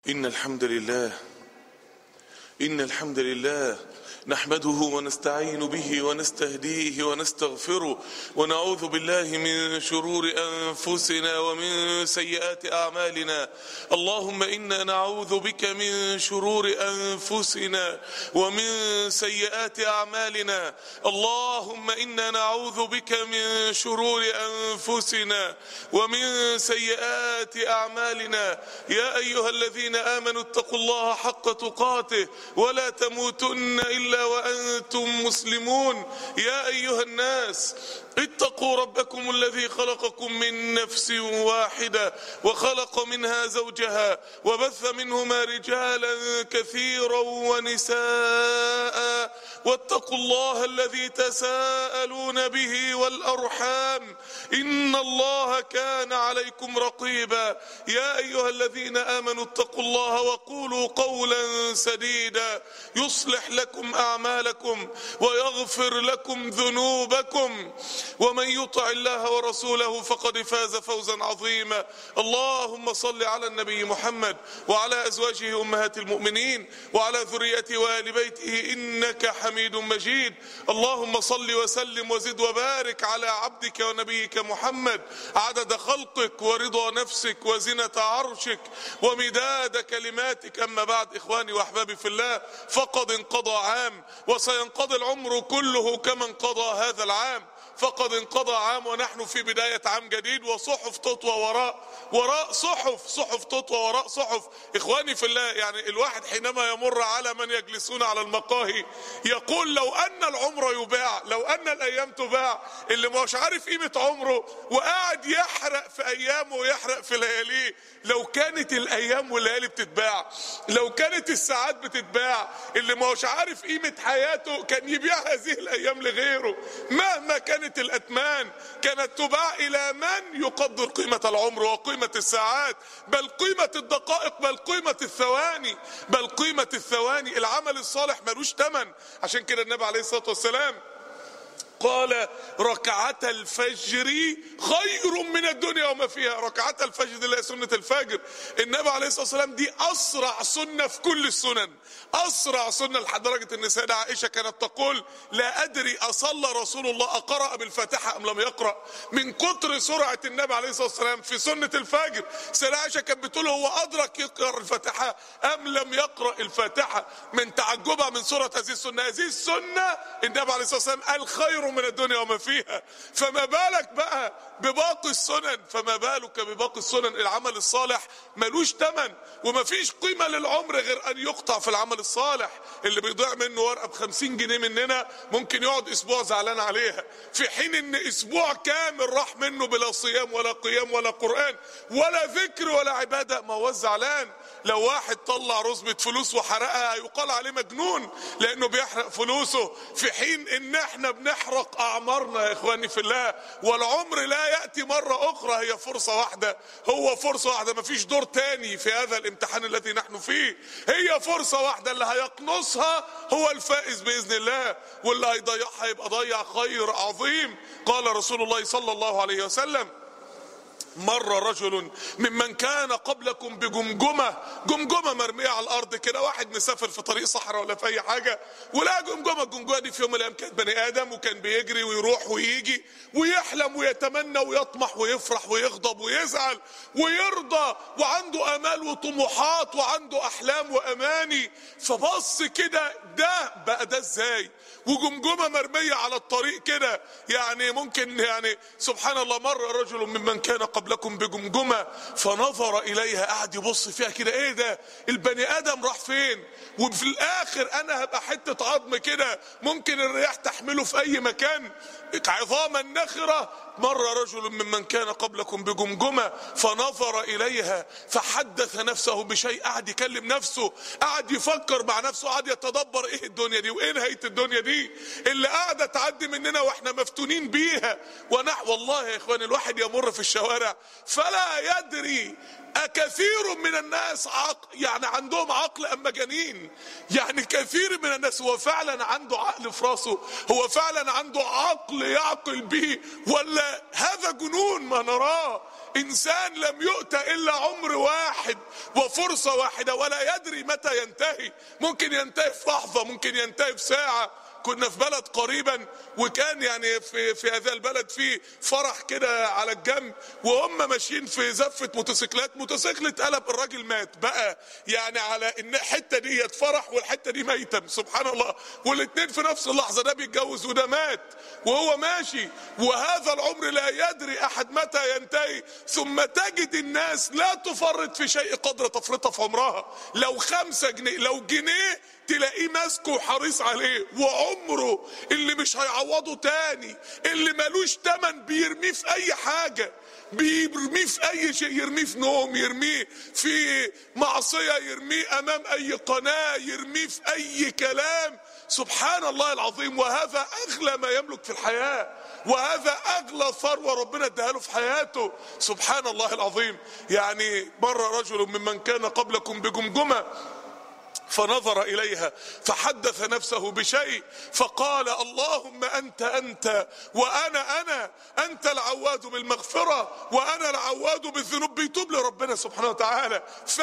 إن الحمد لله إن الحمد لله نحمده ونستعين به ونستهديه ونستغفره ونعوذ بالله من شرور أنفسنا ومن سيئات أعمالنا اللهم إنا نعوذ بك من شرور أنفسنا ومن سيئات أعمالنا اللهم إنا نعوذ بك من شرور أنفسنا ومن سيئات أعمالنا يا أيها الذين آمنوا اتقوا الله حق تقاته ولا تموتن إلا وأنتم مسلمون يا أيها الناس اتقوا ربكم الذي خلقكم من نفس واحدة وخلق منها زوجها وبث منهما رجالا كثيرا ونساء واتقوا الله الذي تساءلون به والأرحام إن الله كان عليكم رقيبا يا أيها الذين آمنوا اتقوا الله وقولوا قولا سديدا يصلح لكم أعمالكم ويغفر لكم ذنوبكم ومن يطع الله ورسوله فقد فاز فوزا عظيما اللهم صل على النبي محمد وعلى أزواجه أمهات المؤمنين وعلى ذريته وآل بيته إنك حميد مجيد اللهم صل وسلم وزد وبارك على عبدك ونبيك محمد عدد خلقك ورضا نفسك وزنة عرشك ومداد كلماتك أما بعد إخواني وأحبابي في الله فقد انقضى عام وسينقضي العمر كله كما انقضى هذا العام فقد انقضى عام ونحن في بداية عام جديد وصحف تطوى وراء وراء صحف صحف تطوى وراء صحف اخواني في الله يعني الواحد حينما يمر على من يجلسون على المقاهي يقول لو ان العمر يباع لو ان الايام تباع اللي مش عارف قيمة عمره وقاعد يحرق في ايامه ويحرق في لياليه لو كانت الايام والليالي بتتباع لو كانت الساعات بتتباع اللي مش عارف قيمة حياته كان يبيع هذه الايام لغيره مهما كانت الاتمان كانت تباع الى من يقدر قيمة العمر وقيمة الساعات بل قيمة الدقائق بل قيمة الثواني بل قيمة الثواني العمل الصالح ملوش تمن عشان كده النبي عليه الصلاة والسلام قال ركعة الفجر خير من الدنيا وما فيها ركعة الفجر دي اللي هي سنة الفجر النبي عليه الصلاة والسلام دي أسرع سنة في كل السنن أسرع سنة لدرجة أن السيدة عائشة كانت تقول لا أدري أصلى رسول الله أقرأ بالفاتحة أم لم يقرأ من كتر سرعة النبي عليه الصلاة والسلام في سنة الفجر السيدة عائشة كانت بتقول هو أدرك يقرأ الفاتحة أم لم يقرأ الفاتحة من تعجبها من سورة هذه السنة هذه السنة النبي عليه الصلاة والسلام قال خير من الدنيا وما فيها فما بالك بقى بباقي السنن فما بالك بباقي السنن العمل الصالح ملوش تمن وما فيش قيمة للعمر غير أن يقطع في العمل الصالح اللي بيضيع منه ورقة بخمسين جنيه مننا ممكن يقعد أسبوع زعلان عليها في حين أن أسبوع كامل راح منه بلا صيام ولا قيام ولا قرآن ولا ذكر ولا عبادة ما هو زعلان لو واحد طلع رزبة فلوس وحرقها يقال عليه مجنون لأنه بيحرق فلوسه في حين أن احنا بنحرق أعمارنا يا إخواني في الله والعمر لا يأتي مرة أخرى هي فرصة واحدة هو فرصة واحدة مفيش دور تاني في هذا الامتحان الذي نحن فيه هي فرصة واحدة اللي هيقنصها هو الفائز بإذن الله واللي هيضيعها يبقى ضيع خير عظيم قال رسول الله صلى الله عليه وسلم مر رجل ممن كان قبلكم بجمجمة جمجمة مرمية على الأرض كده واحد مسافر في طريق صحراء ولا في أي حاجة ولا جمجمة الجمجمة دي في يوم من الأيام كانت بني آدم وكان بيجري ويروح ويجي ويحلم ويتمنى ويطمح ويفرح ويغضب ويزعل ويرضى وعنده آمال وطموحات وعنده أحلام وأماني فبص كده ده بقى ده إزاي وجمجمة مرمية على الطريق كده يعني ممكن يعني سبحان الله مر رجل ممن كان قبلكم بجمجمة فنظر إليها قعد يبص فيها كده ايه ده البني آدم راح فين وفي الآخر أنا هبقى حتة عظم كده ممكن الرياح تحمله في أي مكان عظاما نخرة مر رجل ممن كان قبلكم بجمجمة فنظر إليها فحدث نفسه بشيء قعد يكلم نفسه قعد يفكر مع نفسه قعد يتدبر ايه الدنيا دي وايه نهاية الدنيا دي اللي قاعدة تعدي مننا واحنا مفتونين بيها ونح والله يا اخوان الواحد يمر في الشوارع فلا يدري أكثير من الناس عقل يعني عندهم عقل أم مجانين يعني كثير من الناس هو فعلا عنده عقل في راسه هو فعلا عنده عقل يعقل به ولا هذا جنون ما نراه انسان لم يؤت الا عمر واحد وفرصة واحدة ولا يدري متى ينتهي ممكن ينتهي في لحظة ممكن ينتهي في ساعة كنا في بلد قريبا وكان يعني في في هذا البلد في فرح كده على الجنب وهم ماشيين في زفه موتوسيكلات موتوسيكل اتقلب الراجل مات بقى يعني على ان الحته دي فرح والحته دي ميتم سبحان الله والاثنين في نفس اللحظه ده بيتجوز وده مات وهو ماشي وهذا العمر لا يدري احد متى ينتهي ثم تجد الناس لا تفرط في شيء قدر تفرطها في عمرها لو خمسة جنيه لو جنيه تلاقيه ماسكه وحريص عليه وعمره اللي مش هيعوضه تاني اللي ملوش تمن بيرميه في اي حاجة بيرميه في اي شيء يرميه في نوم يرميه في معصية يرميه امام اي قناة يرميه في اي كلام سبحان الله العظيم وهذا اغلى ما يملك في الحياة وهذا اغلى ثروة ربنا اداها له في حياته سبحان الله العظيم يعني مر رجل ممن كان قبلكم بجمجمة فنظر اليها فحدث نفسه بشيء فقال اللهم انت انت وانا انا انت العواد بالمغفره وانا العواد بالذنوب بيتوب لربنا سبحانه وتعالى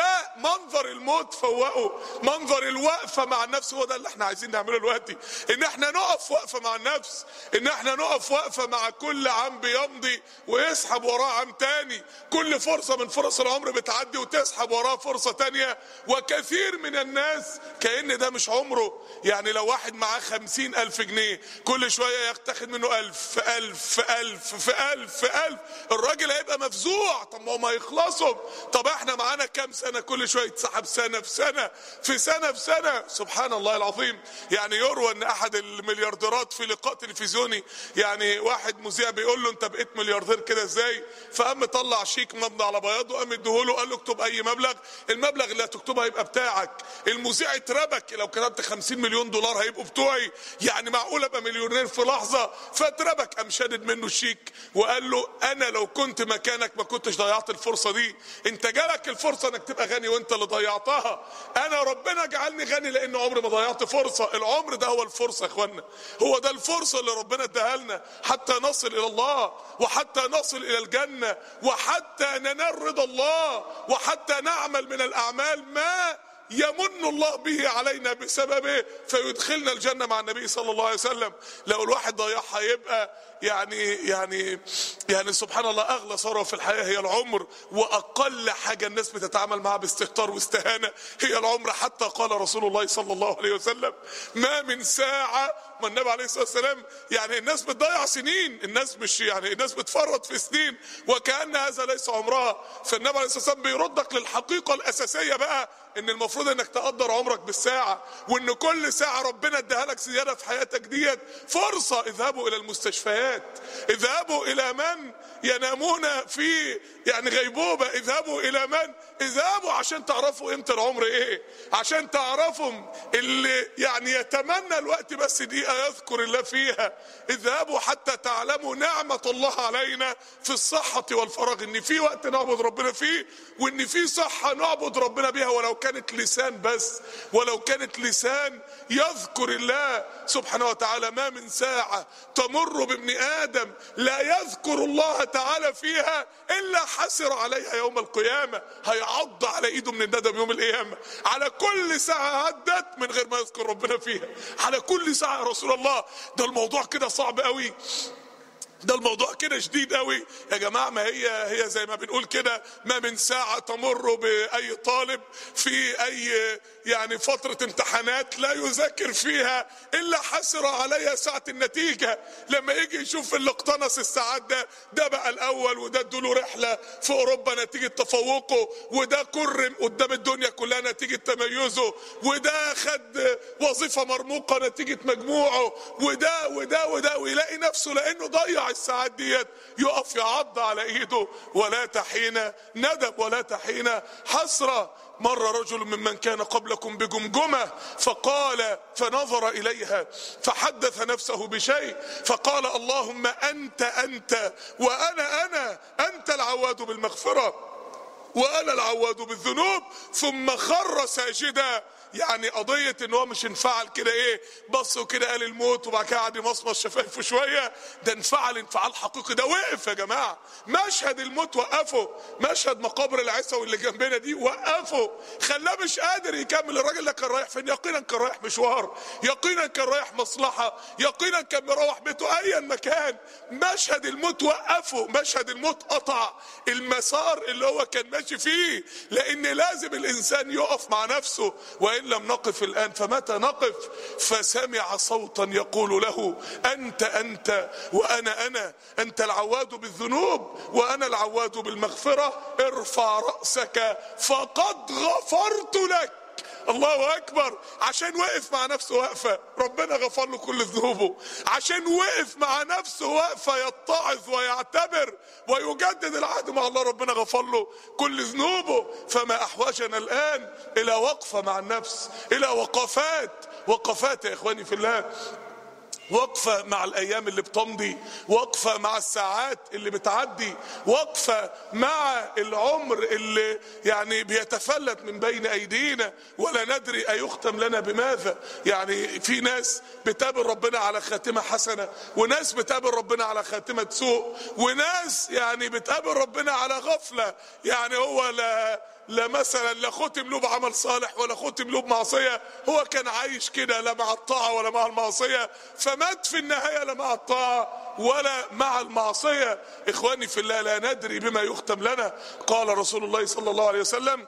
فمنظر الموت فوقه منظر الوقفه مع النفس هو ده اللي احنا عايزين نعمله دلوقتي ان احنا نقف وقفه مع النفس ان احنا نقف وقفه مع كل عام بيمضي ويسحب وراه عام تاني كل فرصه من فرص العمر بتعدي وتسحب وراه فرصه تانيه وكثير من الناس الناس كأن ده مش عمره يعني لو واحد معاه خمسين ألف جنيه كل شوية ياخد منه ألف في ألف في ألف في ألف في ألف الراجل هيبقى مفزوع طب ما هم هيخلصوا طب احنا معانا كام سنة كل شوية يتسحب سنة في سنة في سنة في سنة سبحان الله العظيم يعني يروى ان احد المليارديرات في لقاء تلفزيوني يعني واحد مذيع بيقول له انت بقيت ملياردير كده ازاي فقام طلع شيك مبني على بياضه قام اديهوله قال له اكتب اي مبلغ المبلغ اللي هتكتبه هيبقى بتاعك المذيع اتربك لو كتبت 50 مليون دولار هيبقوا بتوعي يعني معقول ابقى مليونير في لحظه فاتربك قام شادد منه الشيك وقال له انا لو كنت مكانك ما كنتش ضيعت الفرصه دي انت جالك الفرصه انك تبقى غني وانت اللي ضيعتها انا ربنا جعلني غني لان عمري ما ضيعت فرصه العمر ده هو الفرصه يا اخوانا هو ده الفرصه اللي ربنا اداها لنا حتى نصل الى الله وحتى نصل الى الجنه وحتى ننال رضا الله وحتى نعمل من الاعمال ما يمن الله به علينا بسببه فيدخلنا الجنة مع النبي صلى الله عليه وسلم لو الواحد ضيعها يبقى يعني يعني يعني سبحان الله اغلى ثروه في الحياه هي العمر واقل حاجه الناس بتتعامل معها باستهتار واستهانه هي العمر حتى قال رسول الله صلى الله عليه وسلم ما من ساعه ما النبي عليه الصلاه والسلام يعني الناس بتضيع سنين الناس مش يعني الناس بتفرط في سنين وكان هذا ليس عمرها فالنبي عليه الصلاه والسلام بيردك للحقيقه الاساسيه بقى ان المفروض انك تقدر عمرك بالساعه وان كل ساعه ربنا اداها لك زياده في حياتك ديت فرصه اذهبوا الى المستشفيات اذهبوا الى من ينامون في يعني غيبوبه اذهبوا الى من اذهبوا عشان تعرفوا امتى العمر ايه عشان تعرفوا اللي يعني يتمنى الوقت بس دقيقه يذكر الله فيها اذهبوا حتى تعلموا نعمه الله علينا في الصحه والفراغ ان في وقت نعبد ربنا فيه وان في صحه نعبد ربنا بيها ولو كانت لسان بس ولو كانت لسان يذكر الله سبحانه وتعالى ما من ساعه تمر بابن ادم لا يذكر الله تعالى فيها الا حسر عليها يوم القيامه هيعض على ايده من الندم يوم القيامه على كل ساعه عدت من غير ما يذكر ربنا فيها على كل ساعه يا رسول الله ده الموضوع كده صعب قوي ده الموضوع كده شديد قوي يا جماعة ما هي هي زي ما بنقول كده ما من ساعة تمر بأي طالب في أي يعني فترة امتحانات لا يذاكر فيها إلا حسر عليها ساعة النتيجة لما يجي يشوف اللي اقتنص الساعات ده ده بقى الأول وده ادوله رحلة في أوروبا نتيجة تفوقه وده كرم قدام الدنيا كلها نتيجة تميزه وده خد وظيفة مرموقة نتيجة مجموعه وده وده وده ويلاقي نفسه لأنه ضيع الساعات ديت يقف يعض على ايده ولا تحين ندب ولا تحين حسرة مر رجل ممن كان قبلكم بجمجمة فقال فنظر إليها فحدث نفسه بشيء فقال اللهم أنت أنت وأنا أنا أنت العواد بالمغفرة وأنا العواد بالذنوب ثم خر ساجدا يعني قضيه ان هو مش انفعل كده ايه بص وكده قال الموت وبعد كده قعد يمصمص شفايفه شويه ده انفعل انفعال حقيقي ده وقف يا جماعه مشهد الموت وقفه مشهد مقابر العيسوي اللي جنبنا دي وقفه خلاه مش قادر يكمل الراجل ده كان رايح فين يقينا كان رايح مشوار يقينا كان رايح مصلحه يقينا كان مروح بيته ايا مكان مشهد الموت وقفه مشهد الموت قطع المسار اللي هو كان ماشي فيه لان لازم الانسان يقف مع نفسه وان لم نقف الان فمتى نقف فسمع صوتا يقول له انت انت وانا انا انت العواد بالذنوب وانا العواد بالمغفره ارفع راسك فقد غفرت لك الله اكبر عشان وقف مع نفسه وقفه ربنا غفر له كل ذنوبه عشان وقف مع نفسه وقفه يتعظ ويعتبر ويجدد العهد مع الله ربنا غفر له كل ذنوبه فما احوجنا الان الى وقفه مع النفس الى وقفات وقفات يا اخواني في الله وقفة مع الأيام اللي بتمضي وقفة مع الساعات اللي بتعدي وقفة مع العمر اللي يعني بيتفلت من بين أيدينا ولا ندري أيختم لنا بماذا يعني في ناس بتقابل ربنا على خاتمة حسنة وناس بتقابل ربنا على خاتمة سوء وناس يعني بتقابل ربنا على غفلة يعني هو لا لا مثلا لا ختم له بعمل صالح ولا ختم له بمعصية هو كان عايش كده لا مع الطاعة ولا مع المعصية فمات في النهاية لا مع الطاعة ولا مع المعصية إخواني في الله لا ندري بما يختم لنا قال رسول الله صلى الله عليه وسلم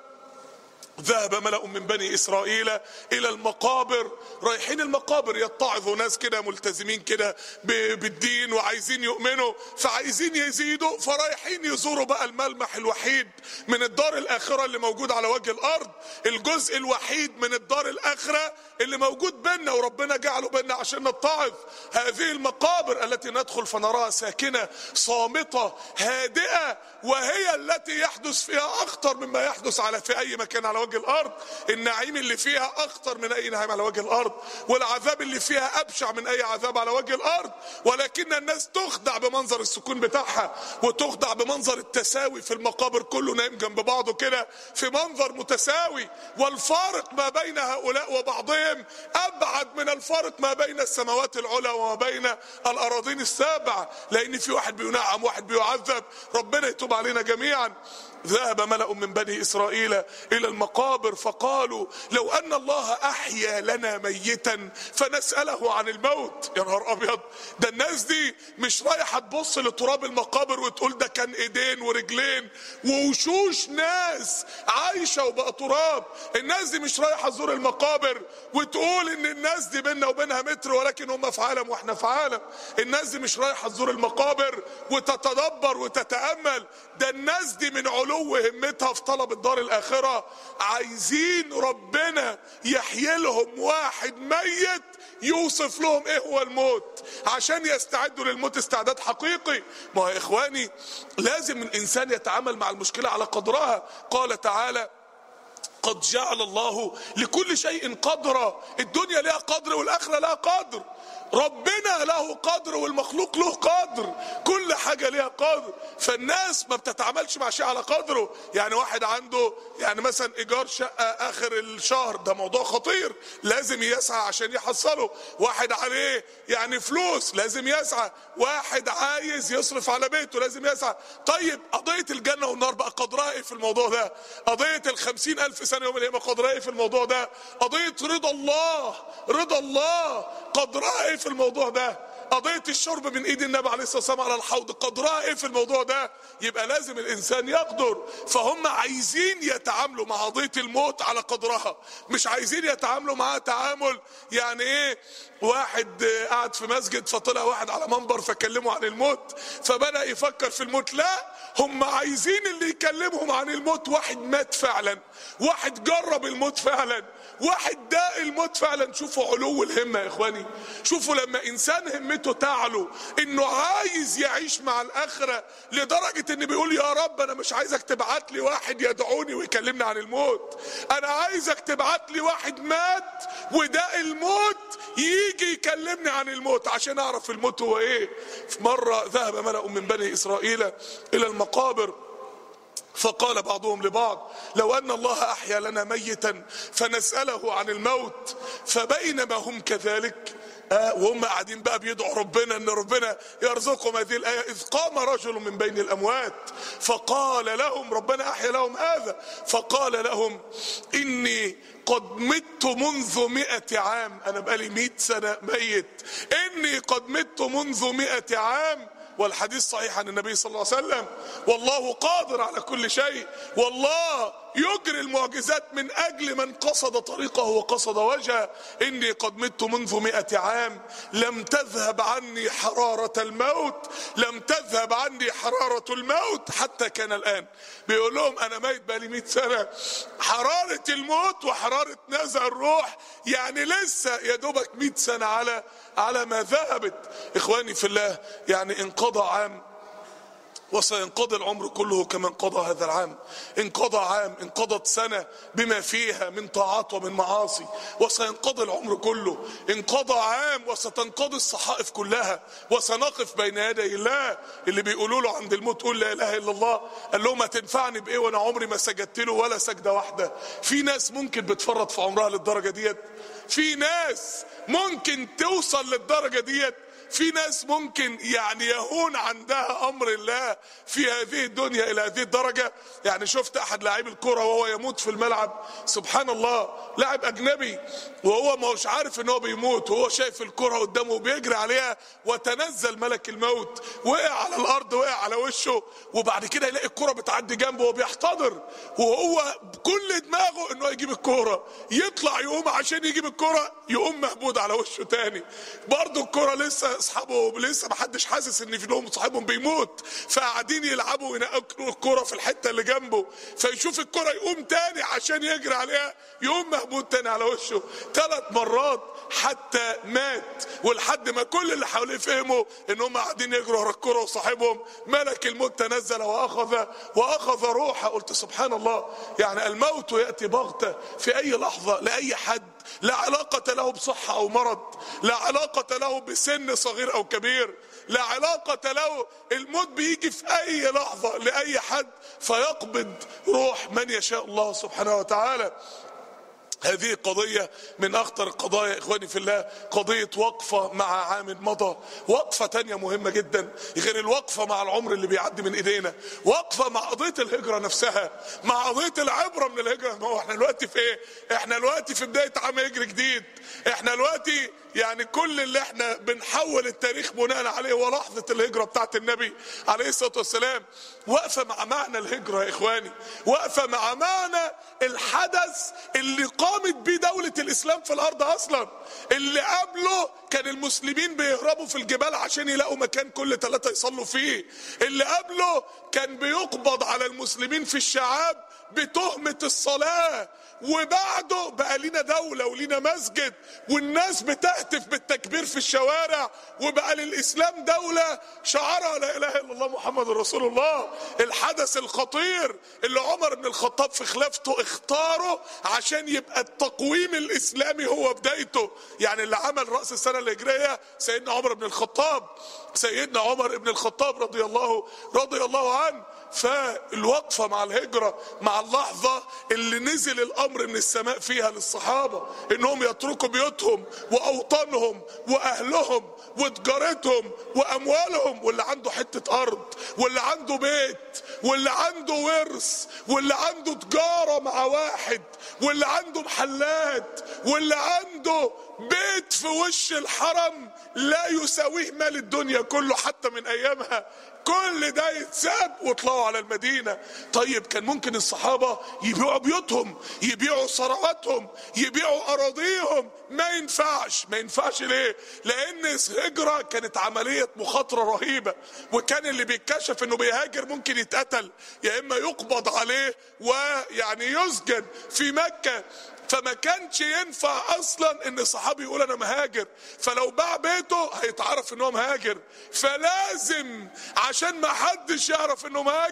ذهب ملأ من بني إسرائيل إلى المقابر رايحين المقابر يتعظوا ناس كده ملتزمين كده بالدين وعايزين يؤمنوا فعايزين يزيدوا فرايحين يزوروا بقى الملمح الوحيد من الدار الآخرة اللي موجود على وجه الأرض الجزء الوحيد من الدار الآخرة اللي موجود بيننا وربنا جعله بيننا عشان نتعظ هذه المقابر التي ندخل فنراها ساكنة صامتة هادئة وهي التي يحدث فيها أخطر مما يحدث على في أي مكان على وجه الارض النعيم اللي فيها اخطر من اي نعيم على وجه الارض والعذاب اللي فيها ابشع من اي عذاب على وجه الارض ولكن الناس تخدع بمنظر السكون بتاعها وتخدع بمنظر التساوي في المقابر كله نايم جنب بعضه كده في منظر متساوي والفارق ما بين هؤلاء وبعضهم ابعد من الفارق ما بين السماوات العلى وما بين الاراضين السابع لان في واحد بينعم واحد بيعذب ربنا يتوب علينا جميعا ذهب ملأ من بني إسرائيل إلى المقابر فقالوا لو أن الله أحيا لنا ميتا فنسأله عن الموت يا نهار أبيض ده الناس دي مش رايحة تبص لتراب المقابر وتقول ده كان إيدين ورجلين ووشوش ناس عايشة وبقى تراب الناس دي مش رايحة تزور المقابر وتقول إن الناس دي بيننا وبينها متر ولكن هم في عالم وإحنا في عالم الناس دي مش رايحة تزور المقابر وتتدبر وتتأمل ده الناس دي من علو علو همتها في طلب الدار الاخره عايزين ربنا يحيي لهم واحد ميت يوصف لهم ايه هو الموت عشان يستعدوا للموت استعداد حقيقي ما هو يا اخواني لازم الانسان يتعامل مع المشكله على قدرها قال تعالى قد جعل الله لكل شيء قدرا الدنيا لها قدر والاخره لها قدر ربنا له قدر والمخلوق له قدر كل حاجة ليها قدر فالناس ما بتتعاملش مع شيء على قدره يعني واحد عنده يعني مثلا ايجار شقة اخر الشهر ده موضوع خطير لازم يسعى عشان يحصله واحد عليه يعني فلوس لازم يسعى واحد عايز يصرف على بيته لازم يسعى طيب قضية الجنة والنار بقى قدرها ايه في الموضوع ده قضية الخمسين الف سنة يوم القيامة قدرها ايه في الموضوع ده قضية رضا الله رضا الله قدرها ايه في الموضوع ده قضية الشرب من ايد النبي عليه الصلاة والسلام على الحوض قدرها ايه في الموضوع ده يبقى لازم الانسان يقدر فهم عايزين يتعاملوا مع قضية الموت على قدرها مش عايزين يتعاملوا معاها تعامل يعني ايه واحد قاعد في مسجد فطلع واحد على منبر فكلمه عن الموت فبدأ يفكر في الموت لا هم عايزين اللي يكلمهم عن الموت واحد مات فعلا واحد جرب الموت فعلا واحد داق الموت فعلا شوفوا علو الهمة يا اخواني شوفوا لما انسان همته تعلو انه عايز يعيش مع الاخرة لدرجة ان بيقول يا رب انا مش عايزك تبعت لي واحد يدعوني ويكلمني عن الموت انا عايزك تبعت لي واحد مات وداق الموت يجي يكلمني عن الموت عشان اعرف الموت هو ايه في مرة ذهب ملأ من بني اسرائيل الى المقابر فقال بعضهم لبعض لو أن الله أحيا لنا ميتا فنسأله عن الموت فبينما هم كذلك آه وهم قاعدين بقى بيدعوا ربنا ان ربنا يرزقهم هذه الايه اذ قام رجل من بين الاموات فقال لهم ربنا احيا لهم هذا فقال لهم اني قد مت منذ مئة عام انا بقالي مئة سنة ميت اني قد مت منذ مئة عام والحديث صحيح عن النبي صلى الله عليه وسلم والله قادر على كل شيء والله يجري المعجزات من أجل من قصد طريقه وقصد وجهه إني قد مت منذ مئة عام لم تذهب عني حرارة الموت لم تذهب عني حرارة الموت حتى كان الآن بيقول لهم أنا ميت بقالي مئة سنة حرارة الموت وحرارة نزع الروح يعني لسه يا دوبك مئة سنة على على ما ذهبت إخواني في الله يعني انقضى عام وسينقضي العمر كله كما انقضى هذا العام انقضى عام انقضت سنة بما فيها من طاعات ومن معاصي وسينقضي العمر كله انقضى عام وستنقضي الصحائف كلها وسنقف بين يدي الله اللي بيقولوا له عند الموت قول لا اله الا الله قال لهم هتنفعني بايه وانا عمري ما سجدت له ولا سجده واحده في ناس ممكن بتفرط في عمرها للدرجه ديت في ناس ممكن توصل للدرجه ديت في ناس ممكن يعني يهون عندها امر الله في هذه الدنيا الى هذه الدرجه يعني شفت احد لاعبي الكره وهو يموت في الملعب سبحان الله لاعب اجنبي وهو مش عارف ان هو بيموت وهو شايف الكره قدامه وبيجري عليها وتنزل ملك الموت وقع على الارض وقع على وشه وبعد كده يلاقي الكره بتعدي جنبه وبيحتضر وهو كل دماغه انه يجيب الكره يطلع يقوم عشان يجيب الكره يقوم مهبود على وشه تاني برضه الكره لسه اصحابه لسه ما حدش حاسس ان في لهم صاحبهم بيموت فقاعدين يلعبوا وينقلوا الكرة في الحته اللي جنبه فيشوف الكرة يقوم تاني عشان يجري عليها يقوم مهبوط تاني على وشه ثلاث مرات حتى مات ولحد ما كل اللي حواليه فهموا ان هم قاعدين يجروا ورا الكرة وصاحبهم ملك الموت تنزل واخذ واخذ روحه قلت سبحان الله يعني الموت ياتي بغته في اي لحظه لاي حد لا علاقة له بصحة أو مرض لا علاقة له بسن صغير أو كبير لا علاقة له الموت بيجي في أي لحظة لأي حد فيقبض روح من يشاء الله سبحانه وتعالى هذه قضية من أخطر القضايا إخواني في الله قضية وقفة مع عام مضى وقفة تانية مهمة جدا غير الوقفة مع العمر اللي بيعدي من إيدينا وقفة مع قضية الهجرة نفسها مع قضية العبرة من الهجرة ما هو احنا دلوقتي في ايه احنا دلوقتي في بداية عام هجري جديد احنا دلوقتي يعني كل اللي احنا بنحول التاريخ بناء عليه هو لحظة الهجرة بتاعت النبي عليه الصلاة والسلام واقفة مع معنى الهجرة يا اخواني واقفة مع معنى الحدث اللي قامت بيه دولة الاسلام في الارض اصلا اللي قبله كان المسلمين بيهربوا في الجبال عشان يلاقوا مكان كل ثلاثة يصلوا فيه اللي قبله كان بيقبض على المسلمين في الشعاب بتهمة الصلاة وبعده بقى لينا دولة ولينا مسجد والناس بتهتف بالتكبير في الشوارع وبقى للإسلام دولة شعارها لا إله إلا الله محمد رسول الله الحدث الخطير اللي عمر بن الخطاب في خلافته اختاره عشان يبقى التقويم الإسلامي هو بدايته يعني اللي عمل رأس السنة الهجرية سيدنا عمر بن الخطاب سيدنا عمر بن الخطاب رضي الله رضي الله عنه فالوقفة مع الهجرة مع اللحظة اللي نزل الأمر من السماء فيها للصحابة إنهم يتركوا بيوتهم وأوطانهم وأهلهم وتجارتهم وأموالهم واللي عنده حتة أرض واللي عنده بيت واللي عنده ورث واللي عنده تجارة مع واحد واللي عنده محلات واللي عنده بيت في وش الحرم لا يساويه مال الدنيا كله حتى من أيامها كل ده يتساب وطلعوا على المدينة طيب كان ممكن الصحابة يبيعوا بيوتهم يبيعوا ثرواتهم يبيعوا أراضيهم ما ينفعش ما ينفعش ليه لأن الهجرة كانت عملية مخاطرة رهيبة وكان اللي بيتكشف انه بيهاجر ممكن يتقتل يا اما يقبض عليه ويعني يسجن في مكة فما كانش ينفع اصلا ان صحابي يقول انا مهاجر فلو باع بيته هيتعرف ان هو مهاجر فلازم عشان ما حدش يعرف انه مهاجر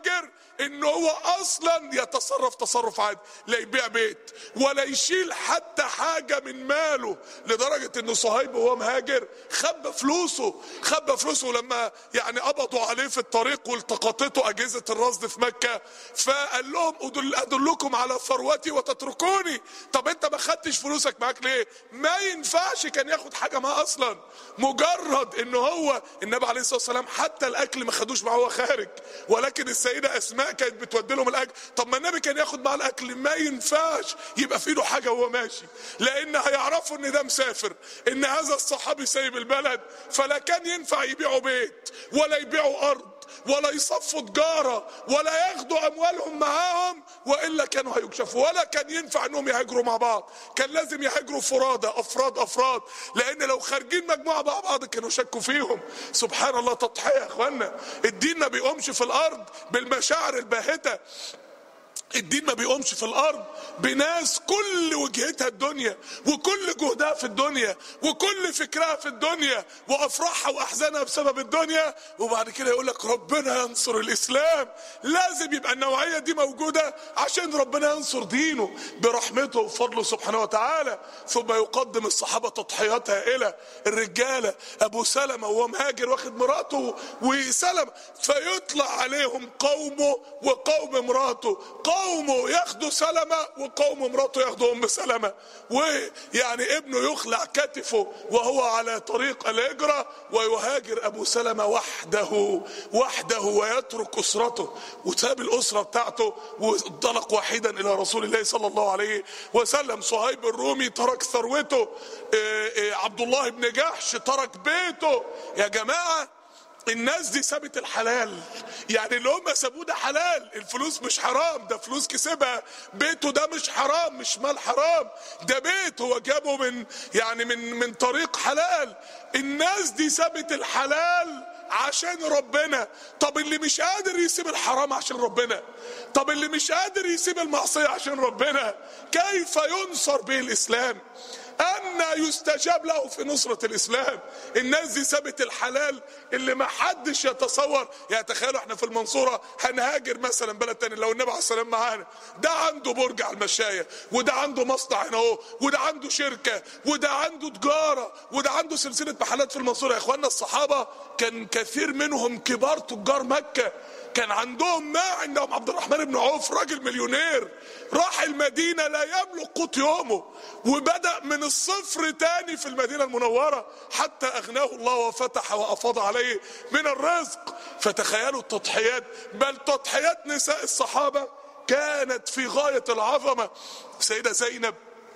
يهاجر ان هو اصلا يتصرف تصرف عادي لا يبيع بيت ولا يشيل حتى حاجة من ماله لدرجة ان صهيب وهو مهاجر خبى فلوسه خبى فلوسه لما يعني قبضوا عليه في الطريق والتقطته اجهزة الرصد في مكة فقال لهم أدل ادلكم على ثروتي وتتركوني طب انت ما خدتش فلوسك معاك ليه ما ينفعش كان ياخد حاجة معاه اصلا مجرد ان هو النبي عليه الصلاة والسلام حتى الاكل ما خدوش معاه وهو خارج ولكن السيدة اسماء كانت بتودي لهم الاكل طب ما النبي كان ياخد معاه الاكل ما ينفعش يبقى في ايده حاجة وهو ماشي لان هيعرفوا ان ده مسافر ان هذا الصحابي سايب البلد فلا كان ينفع يبيعوا بيت ولا يبيعوا ارض ولا يصفوا تجارة ولا ياخدوا أموالهم معاهم وإلا كانوا هيكشفوا ولا كان ينفع أنهم يهاجروا مع بعض كان لازم يهاجروا فرادى أفراد أفراد لأن لو خارجين مجموعة مع بعض كانوا شكوا فيهم سبحان الله تضحية يا أخوانا الدين ما بيقومش في الأرض بالمشاعر الباهتة الدين ما بيقومش في الارض بناس كل وجهتها الدنيا وكل جهدها في الدنيا وكل فكرها في الدنيا وافراحها واحزانها بسبب الدنيا وبعد كده يقول لك ربنا ينصر الاسلام لازم يبقى النوعيه دي موجوده عشان ربنا ينصر دينه برحمته وفضله سبحانه وتعالى ثم يقدم الصحابه تضحيات هائله الرجاله ابو سلمه وهو مهاجر واخد مراته وسلمه فيطلع عليهم قومه وقوم امراته قومه ياخدوا سلمة وقوم امراته ياخدوا ام سلمة ويعني ابنه يخلع كتفه وهو على طريق الهجرة ويهاجر ابو سلمة وحده وحده ويترك اسرته وساب الاسرة بتاعته وانطلق وحيدا الى رسول الله صلى الله عليه وسلم صهيب الرومي ترك ثروته عبد الله بن جحش ترك بيته يا جماعه الناس دي سابت الحلال يعني اللي هم سابوه ده حلال الفلوس مش حرام ده فلوس كسبها بيته ده مش حرام مش مال حرام ده بيت هو جابه من يعني من من طريق حلال الناس دي سابت الحلال عشان ربنا طب اللي مش قادر يسيب الحرام عشان ربنا طب اللي مش قادر يسيب المعصية عشان ربنا كيف ينصر به الإسلام أن يستجاب له في نصرة الإسلام الناس دي سابت الحلال اللي ما حدش يتصور يعني تخيلوا احنا في المنصورة هنهاجر مثلا بلد تاني لو النبي عليه السلام معانا ده عنده برج على المشاية وده عنده مصنع هنا اهو وده عنده شركة وده عنده تجارة وده عنده سلسلة محلات في المنصورة يا اخوانا الصحابة كان كثير منهم كبار تجار مكة كان عندهم ما عندهم عبد الرحمن بن عوف راجل مليونير راح المدينة لا يملك قوت يومه وبدأ من الصفر تاني في المدينة المنورة حتى أغناه الله وفتح وأفاض عليه من الرزق فتخيلوا التضحيات بل تضحيات نساء الصحابة كانت في غاية العظمة سيدة زينب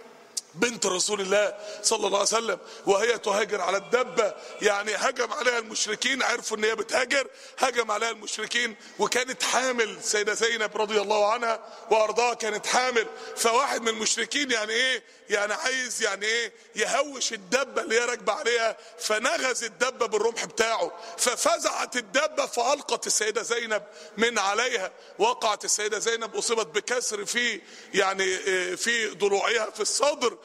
بنت رسول الله صلى الله عليه وسلم وهي تهاجر على الدبة يعني هجم عليها المشركين عرفوا ان هي بتهاجر هجم عليها المشركين وكانت حامل سيدة زينب رضي الله عنها وارضاها كانت حامل فواحد من المشركين يعني ايه يعني عايز يعني ايه يهوش الدبة اللي هي راكبة عليها فنغز الدبة بالرمح بتاعه ففزعت الدبة فألقت السيدة زينب من عليها وقعت السيدة زينب أصيبت بكسر في يعني في ضلوعها في الصدر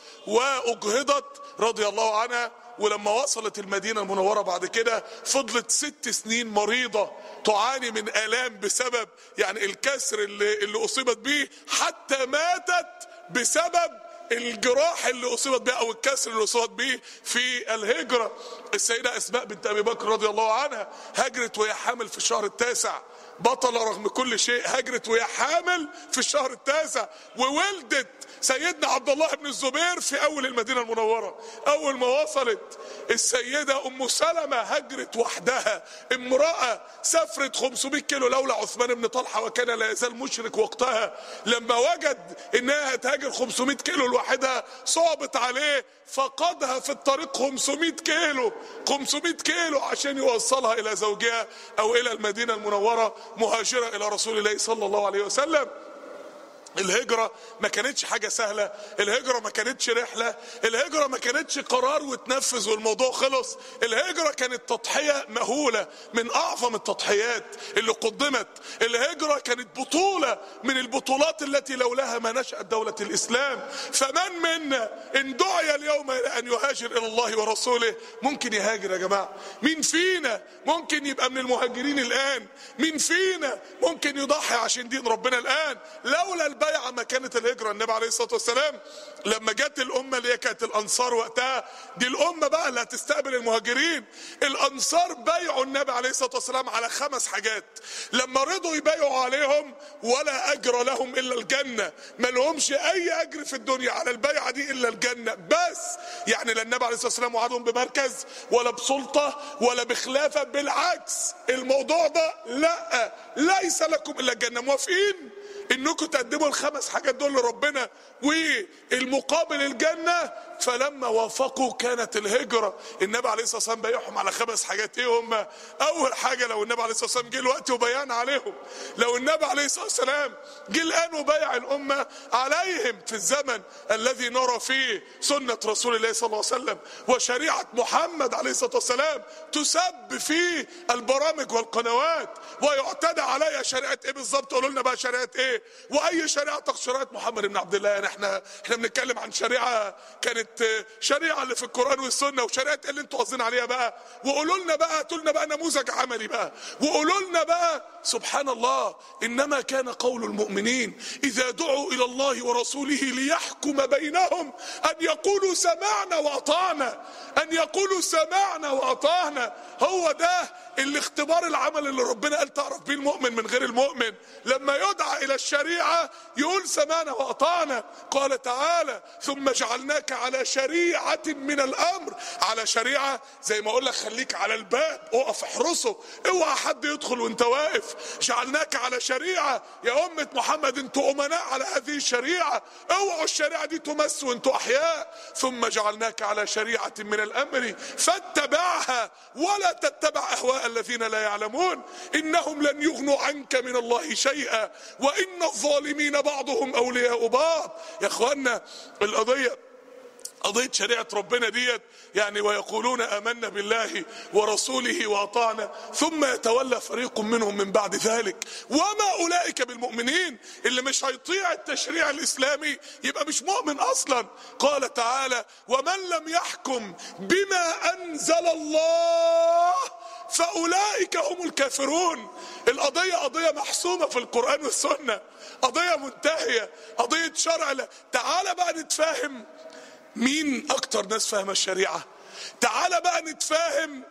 واجهضت رضي الله عنها ولما وصلت المدينة المنورة بعد كده فضلت ست سنين مريضة تعاني من آلام بسبب يعني الكسر اللي, اللي أصيبت به حتى ماتت بسبب الجراح اللي أصيبت به أو الكسر اللي أصيبت به في الهجرة السيدة أسماء بنت أبي بكر رضي الله عنها هجرت وهي حامل في الشهر التاسع بطلة رغم كل شيء هجرت وهي حامل في الشهر التاسع وولدت سيدنا عبد الله بن الزبير في اول المدينه المنوره اول ما وصلت السيده ام سلمه هجرت وحدها امراه سافرت 500 كيلو لولا عثمان بن طلحه وكان لا يزال مشرك وقتها لما وجد انها هتهاجر 500 كيلو لوحدها صعبت عليه فقدها في الطريق 500 كيلو 500 كيلو عشان يوصلها الى زوجها او الى المدينه المنوره مهاجره الى رسول الله صلى الله عليه وسلم الهجرة ما كانتش حاجة سهلة الهجرة ما كانتش رحلة الهجرة ما كانتش قرار وتنفذ والموضوع خلص الهجرة كانت تضحية مهولة من أعظم التضحيات اللي قدمت الهجرة كانت بطولة من البطولات التي لولاها ما نشأت دولة الإسلام فمن منا إن دعي اليوم إلى أن يهاجر إلى الله ورسوله ممكن يهاجر يا جماعة مين فينا ممكن يبقى من المهاجرين الآن مين فينا ممكن يضحي عشان دين ربنا الآن لولا البيعة ما كانت الهجرة النبي عليه الصلاة والسلام لما جت الأمة اللي هي كانت الأنصار وقتها دي الأمة بقى اللي هتستقبل المهاجرين الأنصار بايعوا النبي عليه الصلاة والسلام على خمس حاجات لما رضوا يبايعوا عليهم ولا أجر لهم إلا الجنة ما لهمش أي أجر في الدنيا على البيعة دي إلا الجنة بس يعني لا النبي عليه الصلاة والسلام وعدهم بمركز ولا بسلطة ولا بخلافة بالعكس الموضوع ده لا ليس لكم إلا الجنة موافقين انكم تقدموا الخمس حاجات دول لربنا والمقابل الجنه فلما وافقوا كانت الهجره النبي عليه الصلاه والسلام بايعهم على خمس حاجات ايه هم اول حاجه لو النبي عليه الصلاه والسلام جه الوقت وبيان عليهم لو النبي عليه الصلاه والسلام جه الان وبايع الامه عليهم في الزمن الذي نرى فيه سنه رسول الله صلى الله عليه وسلم وشريعه محمد عليه الصلاه والسلام تسب فيه البرامج والقنوات ويعتدى عليها شريعه ايه بالظبط قولوا لنا بقى شريعه ايه واي شريعه تقصيرات محمد بن عبد الله يعني احنا احنا بنتكلم عن شريعه كانت شريعه اللي في القران والسنه وشريعه اللي انتوا قاصدين عليها بقى وقولوا لنا بقى هاتوا لنا بقى نموذج عملي بقى وقولوا لنا بقى سبحان الله انما كان قول المؤمنين اذا دعوا الى الله ورسوله ليحكم بينهم ان يقولوا سمعنا واطعنا ان يقولوا سمعنا واطعنا هو ده الاختبار العمل اللي ربنا قال تعرف بيه المؤمن من غير المؤمن لما يدعى الى الشريعه يقول سمعنا واطعنا قال تعالى ثم جعلناك على شريعه من الامر على شريعه زي ما اقول لك خليك على الباب اقف احرسه اوعى حد يدخل وانت واقف جعلناك على شريعه يا امه محمد انتوا امناء على هذه الشريعه اوعوا الشريعه دي تمس وانتوا احياء ثم جعلناك على شريعه من الامر فاتبعها ولا تتبع اهواء الذين لا يعلمون انهم لن يغنوا عنك من الله شيئا وان الظالمين بعضهم اولياء بعض يا اخوانا القضيه قضية شريعة ربنا ديت يعني ويقولون آمنا بالله ورسوله وأطعنا ثم يتولى فريق منهم من بعد ذلك وما أولئك بالمؤمنين اللي مش هيطيع التشريع الإسلامي يبقى مش مؤمن أصلا قال تعالى ومن لم يحكم بما أنزل الله فأولئك هم الكافرون القضية قضية محسومة في القرآن والسنة قضية منتهية قضية شرع لا تعال بقى نتفاهم مين اكتر ناس فاهمه الشريعه تعال بقى نتفاهم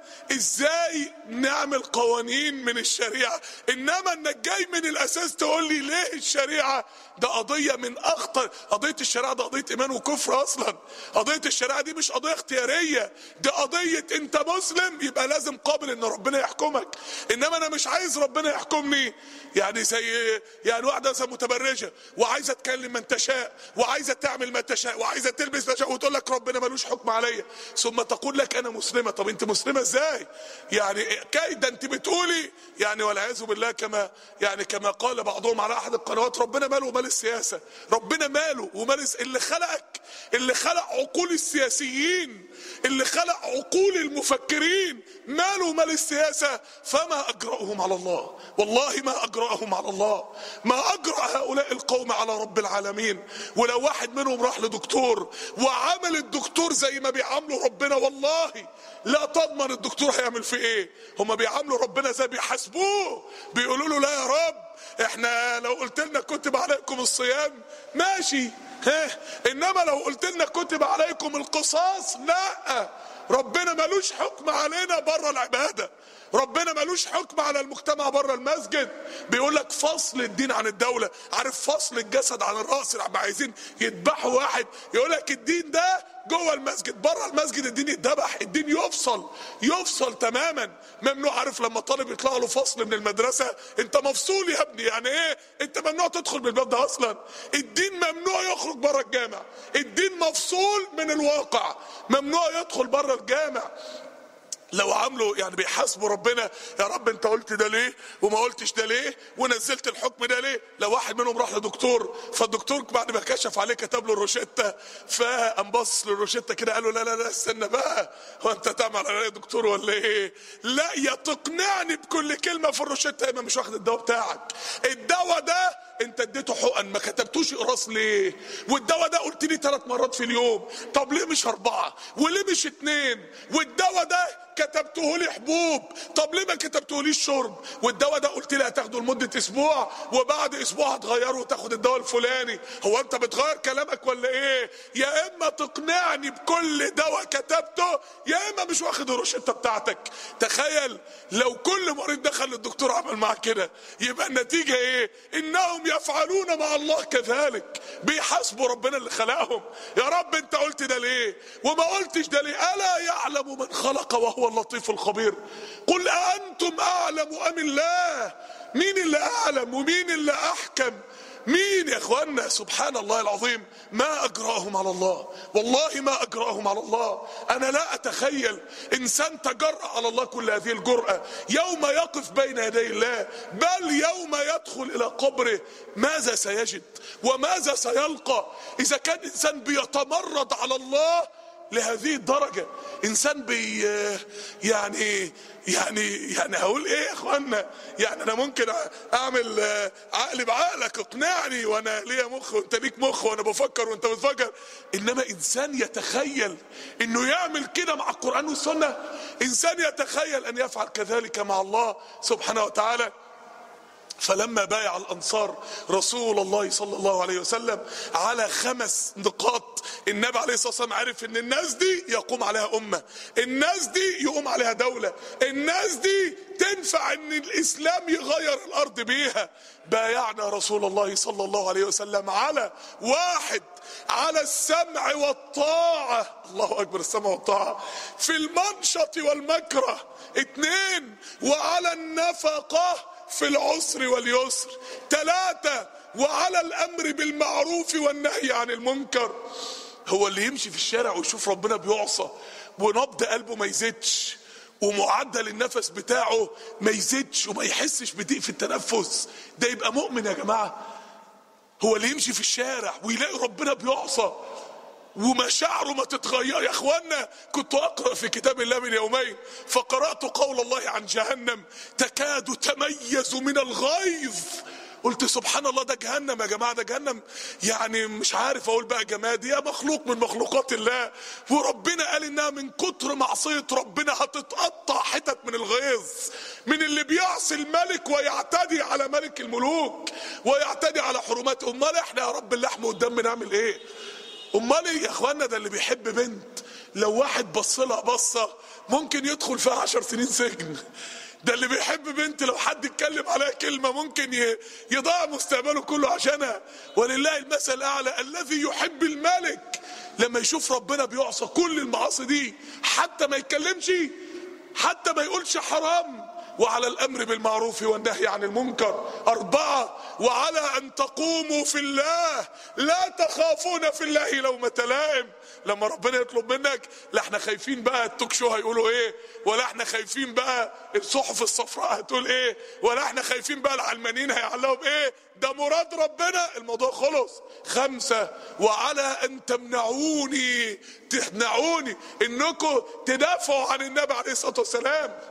ازاي نعمل قوانين من الشريعه انما انك جاي من الاساس تقول لي ليه الشريعه ده قضيه من اخطر قضيه الشريعه ده قضيه ايمان وكفر اصلا قضيه الشريعه دي مش قضيه اختياريه دي قضيه انت مسلم يبقى لازم قابل ان ربنا يحكمك انما انا مش عايز ربنا يحكمني يعني زي يعني واحده مثلا متبرجه وعايزه تكلم من تشاء وعايزه تعمل ما تشاء وعايزه تلبس ما تشاء وتقول لك ربنا ملوش حكم عليا ثم تقول لك انا مسلمه طب انت مسلمه ازاي يعني كيدا انت بتقولي يعني والعياذ بالله كما يعني كما قال بعضهم على احد القنوات ربنا ماله ومال السياسه ربنا ماله ومال اللي خلقك اللي خلق عقول السياسيين اللي خلق عقول المفكرين ماله ومال السياسه فما اجرأهم على الله والله ما اجرأهم على الله ما اجرأ هؤلاء القوم على رب العالمين ولو واحد منهم راح لدكتور وعمل الدكتور زي ما بيعاملوا ربنا والله لا تضمن الدكتور هيعمل فيه ايه هما بيعاملوا ربنا زي بيحاسبوه بيقولوا له لا يا رب احنا لو قلت لنا كتب عليكم الصيام ماشي ها انما لو قلت لنا كتب عليكم القصاص لا ربنا ملوش حكم علينا بره العباده ربنا ملوش حكم على المجتمع بره المسجد بيقول لك فصل الدين عن الدوله عارف فصل الجسد عن الراس لما عايزين يذبحوا واحد يقول لك الدين ده جوه المسجد بره المسجد الدين يتذبح الدين يفصل يفصل تماما ممنوع عارف لما طالب يطلع له فصل من المدرسه انت مفصول يا ابني يعني ايه انت ممنوع تدخل بالباب ده اصلا الدين ممنوع يخرج بره الجامع الدين مفصول من الواقع ممنوع يدخل بره الجامع لو عملوا يعني بيحاسبوا ربنا يا رب انت قلت ده ليه وما قلتش ده ليه ونزلت الحكم ده ليه لو واحد منهم راح لدكتور فالدكتور بعد ما كشف عليه كتب له الروشته فقام باصص للروشته كده قال له لا لا لا استنى بقى هو انت تعمل على يا دكتور ولا ايه لا يا تقنعني بكل كلمه في الروشته يا اما مش واخد الدواء بتاعك الدواء ده انت اديته حقن ما كتبتوش اقراص ليه والدواء ده قلت لي ثلاث مرات في اليوم طب ليه مش اربعه وليه مش اتنين والدواء ده كتبته لي حبوب طب ليه ما كتبتهوليش شرب والدواء ده قلت لي هتاخده لمده اسبوع وبعد اسبوع هتغيره وتاخد الدواء الفلاني هو انت بتغير كلامك ولا ايه يا اما تقنعني بكل دواء كتبته يا اما مش واخد الروشته بتاعتك تخيل لو كل مريض دخل للدكتور عمل معاه كده يبقى النتيجه ايه انهم يفعلون مع الله كذلك بيحاسبوا ربنا اللي خلقهم يا رب انت قلت ده ليه وما قلتش ده ليه الا يعلم من خلق وهو اللطيف الخبير قل أأنتم أعلم أم الله مين اللي أعلم ومين اللي أحكم مين يا اخوانا سبحان الله العظيم ما اجراهم على الله والله ما اجراهم على الله انا لا اتخيل انسان تجرأ على الله كل هذه الجرأة يوم يقف بين يدي الله بل يوم يدخل الى قبره ماذا سيجد وماذا سيلقى اذا كان انسان بيتمرد على الله لهذه الدرجة انسان بي يعني يعني يعني هقول ايه يا اخوانا يعني انا ممكن اعمل عقلي بعقلك اقنعني وانا ليا مخ وانت ليك مخ وانا بفكر وانت بتفكر انما انسان يتخيل انه يعمل كده مع القرآن والسنة انسان يتخيل ان يفعل كذلك مع الله سبحانه وتعالى فلما بايع الانصار رسول الله صلى الله عليه وسلم على خمس نقاط النبي عليه الصلاه والسلام عرف ان الناس دي يقوم عليها امه الناس دي يقوم عليها دوله الناس دي تنفع ان الاسلام يغير الارض بيها بايعنا رسول الله صلى الله عليه وسلم على واحد على السمع والطاعة الله أكبر السمع والطاعة في المنشط والمكره اتنين وعلى النفقة في العسر واليسر ثلاثة وعلى الأمر بالمعروف والنهي عن المنكر هو اللي يمشي في الشارع ويشوف ربنا بيعصى ونبض قلبه ما يزيدش ومعدل النفس بتاعه ما يزيدش وما يحسش بضيق في التنفس ده يبقى مؤمن يا جماعة هو اللي يمشي في الشارع ويلاقي ربنا بيعصى ومشاعره ما تتغير يا اخوانا كنت اقرا في كتاب الله من يومين فقرات قول الله عن جهنم تكاد تميز من الغيظ قلت سبحان الله ده جهنم يا جماعه ده جهنم يعني مش عارف اقول بقى جماد يا مخلوق من مخلوقات الله وربنا قال انها من كتر معصيه ربنا هتتقطع حتت من الغيظ من اللي بيعصي الملك ويعتدي على ملك الملوك ويعتدي على حرمات امال احنا يا رب اللحم والدم نعمل ايه امال ايه يا اخوانا ده اللي بيحب بنت لو واحد بص لها بصه ممكن يدخل فيها عشر سنين سجن ده اللي بيحب بنت لو حد اتكلم عليها كلمة ممكن يضيع مستقبله كله عشانها ولله المثل الأعلى الذي يحب الملك لما يشوف ربنا بيعصى كل المعاصي دي حتى ما يتكلمش حتى ما يقولش حرام وعلى الامر بالمعروف والنهي عن المنكر اربعه وعلى ان تقوموا في الله لا تخافون في الله لومه لائم لما ربنا يطلب منك لا احنا خايفين بقى التوك شو هيقولوا ايه ولا احنا خايفين بقى الصحف الصفراء هتقول ايه ولا احنا خايفين بقى العلمانيين هيعلقوا بايه ده مراد ربنا الموضوع خلص خمسة وعلى ان تمنعوني تمنعوني انكم تدافعوا عن النبي عليه الصلاة والسلام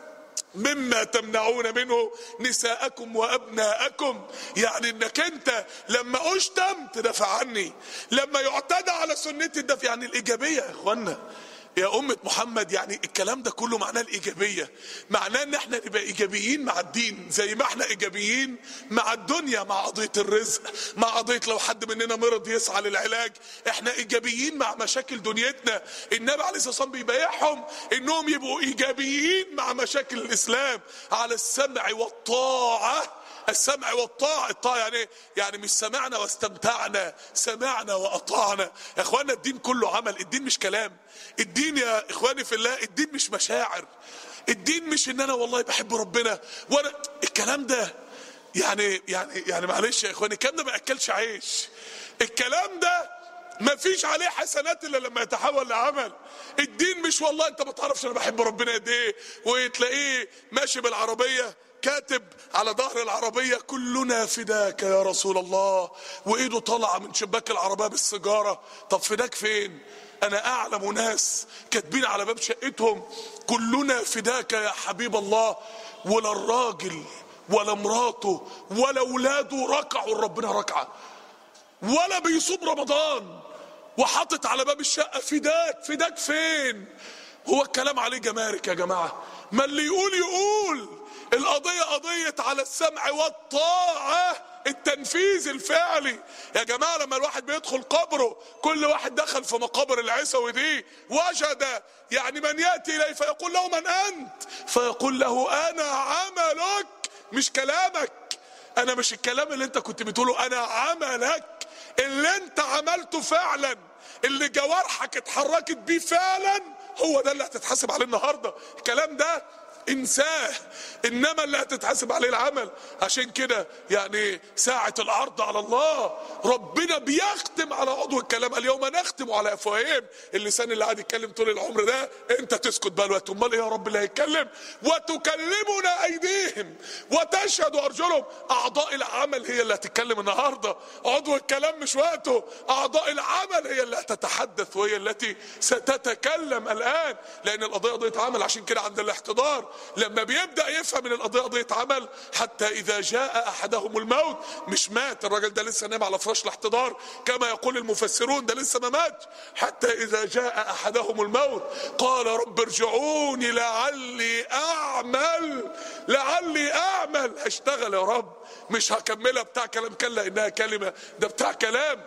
مما تمنعون منه نساءكم وابناءكم يعني انك انت لما اشتم تدافع عني لما يعتدى على سنتي تدافع عن الايجابيه يا اخوانا يا أمة محمد يعني الكلام ده كله معناه الإيجابية معناه إن احنا نبقى إيجابيين مع الدين زي ما احنا إيجابيين مع الدنيا مع قضية الرزق مع قضية لو حد مننا مرض يسعى للعلاج احنا إيجابيين مع مشاكل دنيتنا النبي عليه الصلاة والسلام بيبايعهم إنهم يبقوا إيجابيين مع مشاكل الإسلام على السمع والطاعة السمع والطاعة الطاعة يعني ايه؟ يعني مش سمعنا واستمتعنا سمعنا وأطعنا يا اخوانا الدين كله عمل الدين مش كلام الدين يا اخواني في الله الدين مش مشاعر الدين مش ان انا والله بحب ربنا وانا الكلام ده يعني يعني يعني معلش يا اخواني الكلام ده ما اكلش عيش الكلام ده مفيش عليه حسنات الا لما يتحول لعمل الدين مش والله انت ما تعرفش انا بحب ربنا قد ايه وتلاقيه ماشي بالعربيه كاتب على ظهر العربية كلنا فداك يا رسول الله وإيده طالعة من شباك العربية بالسيجارة طب فداك فين أنا أعلم ناس كاتبين على باب شقتهم كلنا فداك يا حبيب الله ولا الراجل ولا مراته ولا أولاده ركعوا ربنا ركعة ولا بيصوم رمضان وحاطط على باب الشقة فداك فداك فين هو الكلام عليه جمارك يا جماعة ما اللي يقول يقول القضية قضية على السمع والطاعة التنفيذ الفعلي يا جماعة لما الواحد بيدخل قبره كل واحد دخل في مقابر العسوي دي وجد يعني من يأتي إليه فيقول له من أنت فيقول له أنا عملك مش كلامك أنا مش الكلام اللي أنت كنت بتقوله أنا عملك اللي أنت عملته فعلا اللي جوارحك اتحركت بيه فعلا هو ده اللي هتتحاسب عليه النهارده الكلام ده انساه انما اللي هتتحاسب عليه العمل عشان كده يعني ساعة العرض على الله ربنا بيختم على عضو الكلام اليوم نختم على افواههم اللسان اللي قاعد يتكلم طول العمر ده انت تسكت بقى الوقت امال ايه يا رب اللي هيتكلم وتكلمنا ايديهم وتشهد ارجلهم اعضاء العمل هي اللي هتتكلم النهارده عضو الكلام مش وقته اعضاء العمل هي اللي هتتحدث وهي التي ستتكلم الان لان القضيه قضيه عمل عشان كده عند الاحتضار لما بيبدا يفهم ان القضيه قضيه عمل حتى اذا جاء احدهم الموت مش مات الراجل ده لسه نام على فراش الاحتضار كما يقول المفسرون ده لسه ما مات حتى اذا جاء احدهم الموت قال رب ارجعوني لعلي اعمل لعلي اعمل هشتغل يا رب مش هكملها بتاع كلام كلا انها كلمه ده بتاع كلام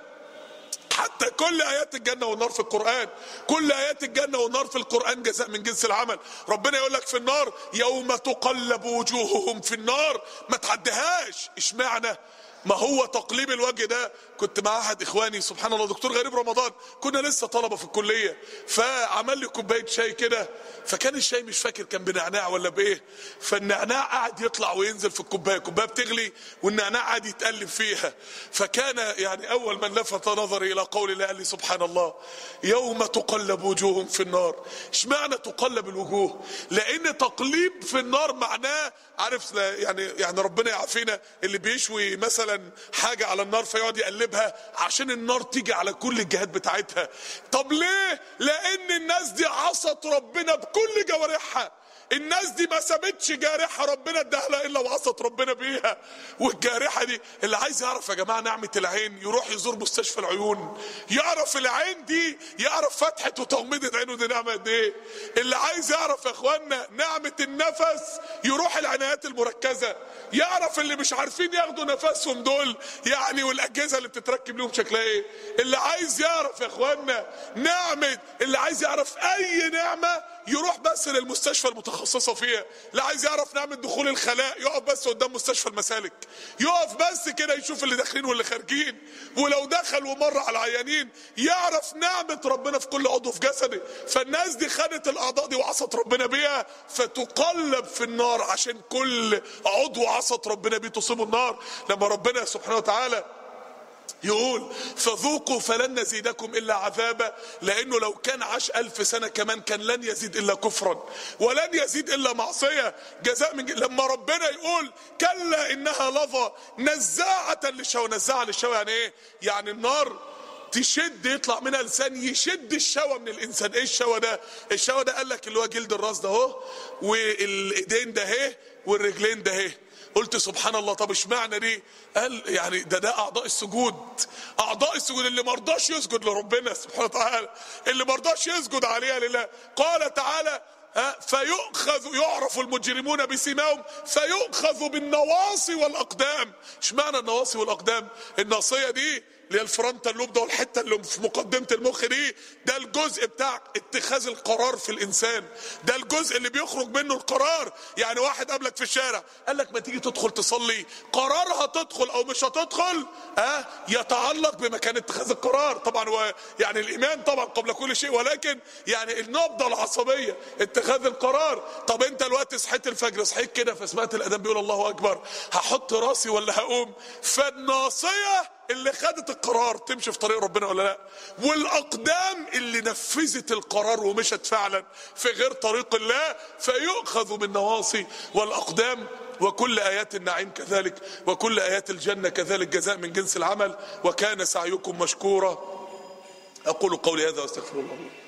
حتى كل ايات الجنه والنار في القران كل ايات الجنه والنار في القران جزاء من جنس العمل ربنا يقول لك في النار يوم تقلب وجوههم في النار ما تعديهاش اشمعنى ما هو تقليب الوجه ده كنت مع احد اخواني سبحان الله دكتور غريب رمضان كنا لسه طلبه في الكليه فعمل لي كوبايه شاي كده فكان الشاي مش فاكر كان بنعناع ولا بايه فالنعناع قعد يطلع وينزل في الكوبايه الكوبايه بتغلي والنعناع قعد يتقلب فيها فكان يعني اول من لفت نظري الى قول الله قال لي سبحان الله يوم تقلب وجوههم في النار اشمعنى تقلب الوجوه لان تقليب في النار معناه عارف يعني يعني ربنا يعافينا اللي بيشوي مثلا حاجه على النار فيقعد يقلبها عشان النار تيجي على كل الجهات بتاعتها طب ليه لان الناس دي عصت ربنا بكل جوارحها الناس دي ما سابتش جارحه ربنا اداها لها الا وعصت ربنا بيها والجارحه دي اللي عايز يعرف يا جماعه نعمه العين يروح يزور مستشفى العيون يعرف العين دي يعرف فتحه وتغميضه عينه دي نعمه قد ايه اللي عايز يعرف يا اخوانا نعمه النفس يروح العنايات المركزه يعرف اللي مش عارفين ياخدوا نفسهم دول يعني والاجهزه اللي بتتركب لهم شكلها ايه اللي عايز يعرف يا اخوانا نعمه اللي عايز يعرف اي نعمه يروح بس للمستشفى المتخصصه فيها لا عايز يعرف نعمه دخول الخلاء يقف بس قدام مستشفى المسالك يقف بس كده يشوف اللي داخلين واللي خارجين ولو دخل ومر على العيانين يعرف نعمه ربنا في كل عضو في جسده فالناس دي خدت الاعضاء دي وعصت ربنا بيها فتقلب في النار عشان كل عضو عصت ربنا بيه تصيبه النار لما ربنا سبحانه وتعالى يقول فذوقوا فلن نزيدكم الا عذابا لانه لو كان عاش الف سنه كمان كان لن يزيد الا كفرا ولن يزيد الا معصيه جزاء من لما ربنا يقول كلا انها لظى نزاعه للشوى نزاعه للشوى يعني ايه؟ يعني النار تشد يطلع منها لسان يشد الشوى من الانسان ايه الشوى ده الشوى ده قال لك اللي هو جلد الراس ده اهو والايدين ده اهي والرجلين ده اهي قلت سبحان الله طب اشمعنى دي قال يعني ده ده اعضاء السجود اعضاء السجود اللي ما رضاش يسجد لربنا سبحانه وتعالى اللي ما رضاش يسجد عليها لله قال تعالى فيؤخذ يعرف المجرمون بسيماهم فيؤخذ بالنواصي والاقدام اشمعنى النواصي والاقدام الناصيه دي اللي هي الفرونتال لوب ده والحته اللي في مقدمه المخ دي ده الجزء بتاع اتخاذ القرار في الانسان ده الجزء اللي بيخرج منه القرار يعني واحد قابلك في الشارع قال لك ما تيجي تدخل تصلي قرار هتدخل او مش هتدخل ها أه؟ يتعلق بمكان اتخاذ القرار طبعا هو يعني الايمان طبعا قبل كل شيء ولكن يعني النبضه العصبيه اتخاذ القرار طب انت الوقت صحيت الفجر صحيت كده فسمعت الاذان بيقول الله اكبر هحط راسي ولا هقوم فالناصيه اللي خدت القرار تمشي في طريق ربنا ولا لا والاقدام اللي نفذت القرار ومشت فعلا في غير طريق الله فيؤخذ بالنواصي والاقدام وكل ايات النعيم كذلك وكل ايات الجنه كذلك جزاء من جنس العمل وكان سعيكم مشكورا اقول قولي هذا واستغفر الله لي.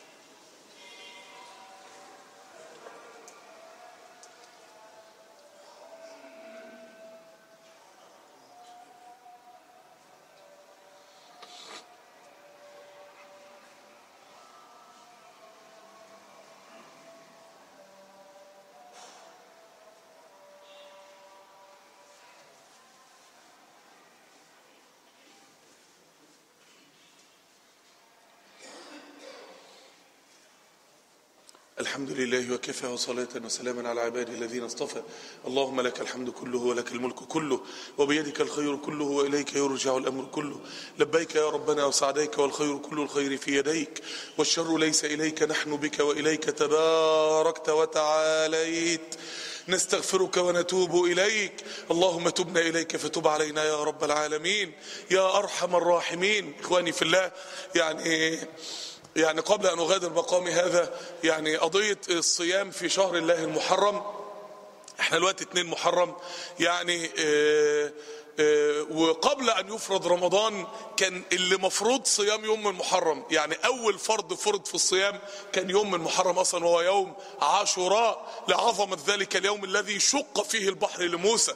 الحمد لله وكفى وصلاة وسلاما على عباده الذين اصطفى اللهم لك الحمد كله ولك الملك كله وبيدك الخير كله وإليك يرجع الأمر كله لبيك يا ربنا وسعديك والخير كل الخير في يديك والشر ليس إليك نحن بك وإليك تباركت وتعاليت نستغفرك ونتوب إليك اللهم تبنا إليك فتب علينا يا رب العالمين يا أرحم الراحمين إخواني في الله يعني يعني قبل أن أغادر مقامي هذا يعني قضية الصيام في شهر الله المحرم احنا الوقت اتنين محرم يعني اه اه وقبل أن يفرض رمضان كان اللي مفروض صيام يوم من محرم يعني أول فرض فرض في الصيام كان يوم من محرم أصلا وهو يوم عاشوراء لعظمة ذلك اليوم الذي شق فيه البحر لموسى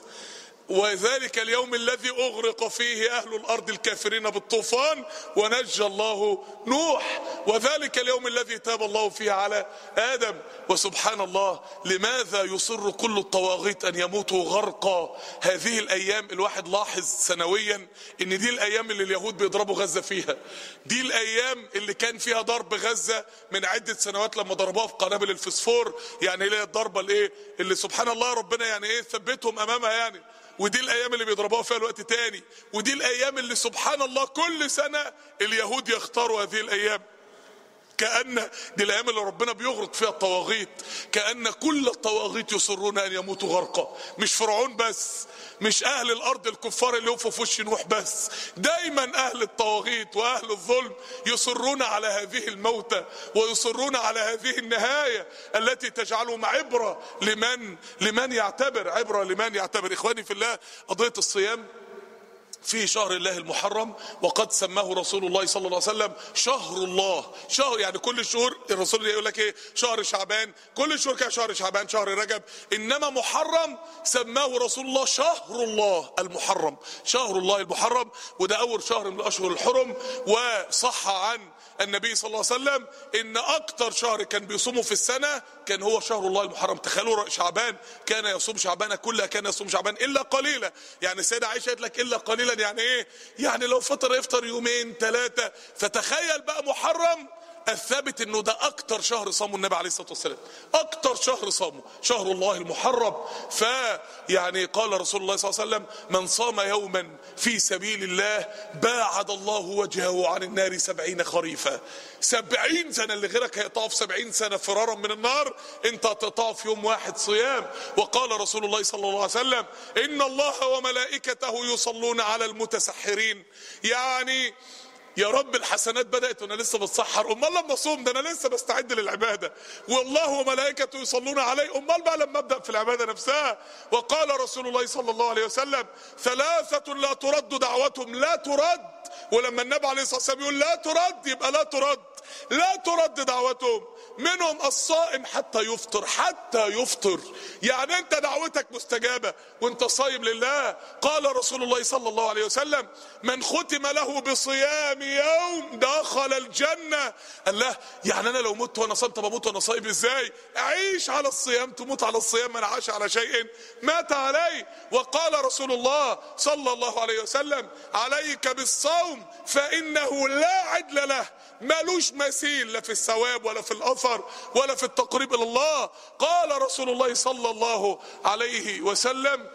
وذلك اليوم الذي أغرق فيه أهل الأرض الكافرين بالطوفان ونجى الله نوح وذلك اليوم الذي تاب الله فيه على آدم وسبحان الله لماذا يصر كل الطواغيت أن يموتوا غرقا هذه الأيام الواحد لاحظ سنويا إن دي الأيام اللي اليهود بيضربوا غزة فيها دي الأيام اللي كان فيها ضرب غزة من عدة سنوات لما ضربوها في قنابل الفسفور يعني اللي هي الضربة الإيه اللي سبحان الله ربنا يعني إيه ثبتهم أمامها يعني ودي الايام اللي بيضربوها فيها الوقت تاني ودي الايام اللي سبحان الله كل سنة اليهود يختاروا هذه الايام كأن دي الأيام اللي ربنا بيغرق فيها الطواغيت كأن كل الطواغيت يصرون أن يموتوا غرقا مش فرعون بس مش أهل الأرض الكفار اللي يقفوا في وش نوح بس دايما أهل الطواغيت وأهل الظلم يصرون على هذه الموتة ويصرون على هذه النهاية التي تجعلهم عبرة لمن لمن يعتبر عبرة لمن يعتبر إخواني في الله قضية الصيام في شهر الله المحرم وقد سماه رسول الله صلى الله عليه وسلم شهر الله شهر يعني كل شهور الرسول يقول لك ايه شهر شعبان كل شهور كده شهر شعبان شهر رجب انما محرم سماه رسول الله شهر الله المحرم شهر الله المحرم وده اول شهر من الاشهر الحرم وصح عن النبي صلى الله عليه وسلم ان اكتر شهر كان بيصومه في السنة كان هو شهر الله المحرم تخيلوا شعبان كان يصوم شعبان كلها كان يصوم شعبان الا قليلا يعني السيدة عائشة قالت لك الا قليلا يعني ايه يعني لو فطر يفطر يومين ثلاثة فتخيل بقى محرم الثابت انه ده اكتر شهر صامه النبي عليه الصلاه والسلام اكتر شهر صامه شهر الله المحرم ف يعني قال رسول الله صلى الله عليه وسلم من صام يوما في سبيل الله باعد الله وجهه عن النار سبعين خريفا سبعين سنة اللي غيرك هيقطعه في سبعين سنة فرارا من النار انت هتقطعه في يوم واحد صيام وقال رسول الله صلى الله عليه وسلم ان الله وملائكته يصلون على المتسحرين يعني يا رب الحسنات بدأت وانا لسه بتسحر امال لما اصوم ده انا لسه بستعد للعبادة والله وملائكته يصلون علي امال بقى لما ابدأ في العبادة نفسها وقال رسول الله صلى الله عليه وسلم ثلاثة لا ترد دعوتهم لا ترد ولما النبي عليه الصلاة والسلام يقول لا ترد يبقى لا ترد لا ترد دعوتهم منهم الصائم حتى يفطر حتى يفطر يعني انت دعوتك مستجابة وانت صايم لله قال رسول الله صلى الله عليه وسلم من ختم له بصيام يوم دخل الجنة الله يعني انا لو مت وانا صايم طب اموت وانا صايم ازاي اعيش على الصيام تموت على الصيام من عاش على شيء مات عليه وقال رسول الله صلى الله عليه وسلم عليك بالصوم فانه لا عدل له مالوش مثيل لا في الثواب ولا في الاثر ولا في التقريب الى الله قال رسول الله صلى الله عليه وسلم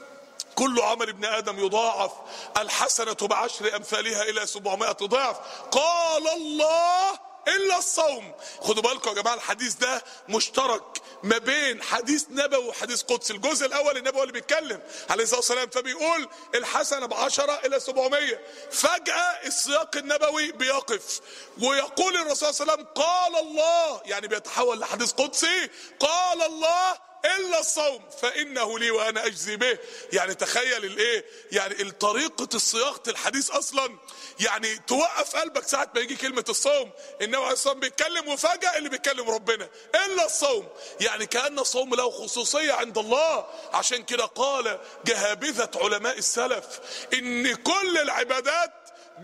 كل عمل ابن ادم يضاعف الحسنه بعشر امثالها الى 700 ضعف قال الله الا الصوم خدوا بالكم يا جماعه الحديث ده مشترك ما بين حديث نبوي وحديث قدسي الجزء الاول النبي هو اللي بيتكلم عليه الصلاه والسلام فبيقول الحسنه بعشرة الى 700 فجاه السياق النبوي بيقف ويقول الرسول صلى الله عليه وسلم قال الله يعني بيتحول لحديث قدسي قال الله الا الصوم فانه لي وانا اجزي به يعني تخيل الايه يعني طريقه الصياغه الحديث اصلا يعني توقف قلبك ساعه ما يجي كلمه الصوم النبي عليه الصلاه بيتكلم وفجاه اللي بيتكلم ربنا الا الصوم يعني كان الصوم له خصوصيه عند الله عشان كده قال جهابذه علماء السلف ان كل العبادات